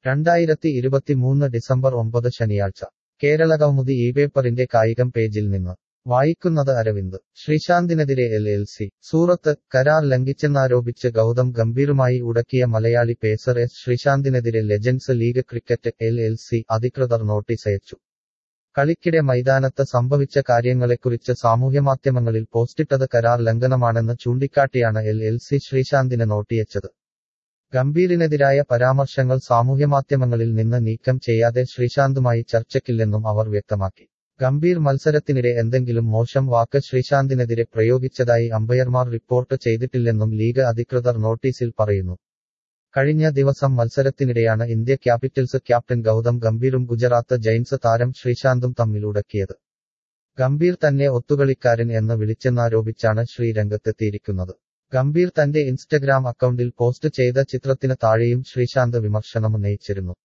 രണ്ടായിരത്തി ഇരുപത്തിമൂന്ന് ഡിസംബർ ഒമ്പത് ശനിയാഴ്ച കേരളകൗമുദി ഈ പേപ്പറിന്റെ കായികം പേജിൽ നിന്ന് വായിക്കുന്നത് അരവിന്ദ് ശ്രീശാന്തിനെതിരെ എൽ എൽ സി സൂറത്ത് കരാർ ലംഘിച്ചെന്നാരോപിച്ച് ഗൗതം ഗംഭീറുമായി ഉടക്കിയ മലയാളി പേസർ എസ് ശ്രീശാന്തിനെതിരെ legends league cricket L L C അധികൃതർ നോട്ടീസയച്ചു കളിക്കിടെ മൈതാനത്ത് സംഭവിച്ച കാര്യങ്ങളെക്കുറിച്ച് സാമൂഹ്യമാധ്യമങ്ങളിൽ പോസ്റ്റിട്ടത് കരാർ ലംഘനമാണെന്ന് ചൂണ്ടിക്കാട്ടിയാണ് എൽ എൽ സി ശ്രീശാന്തിന് നോട്ടിയച്ചത് ഗംഭീറിനെതിരായ പരാമർശങ്ങൾ സാമൂഹ്യമാധ്യമങ്ങളിൽ നിന്ന് നീക്കം ചെയ്യാതെ ശ്രീശാന്തുമായി ചർച്ചയ്ക്കില്ലെന്നും അവർ വ്യക്തമാക്കി ഗംഭീർ മത്സരത്തിനിടെ എന്തെങ്കിലും മോശം വാക്ക് ശ്രീശാന്തിനെതിരെ പ്രയോഗിച്ചതായി അമ്പയർമാർ റിപ്പോർട്ട് ചെയ്തിട്ടില്ലെന്നും ലീഗ് അധികൃതർ നോട്ടീസിൽ പറയുന്നു കഴിഞ്ഞ ദിവസം മത്സരത്തിനിടെയാണ് ഇന്ത്യ ക്യാപിറ്റൽസ് ക്യാപ്റ്റൻ ഗൗതം ഗംഭീറും ഗുജറാത്ത് ജയിൻസ് താരം ശ്രീശാന്തും തമ്മിൽ ഉടക്കിയത് ഗംഭീർ തന്നെ ഒത്തുകളിക്കാരൻ എന്ന് വിളിച്ചെന്നാരോപിച്ചാണ് ശ്രീ രംഗത്തെത്തിയിരിക്കുന്നത് ഗംഭീർ തന്റെ ഇൻസ്റ്റഗ്രാം അക്കൗണ്ടിൽ പോസ്റ്റ് ചെയ്ത ചിത്രത്തിന് താഴെയും ശ്രീശാന്ത് വിമർശനമുന്നയിച്ചിരുന്നു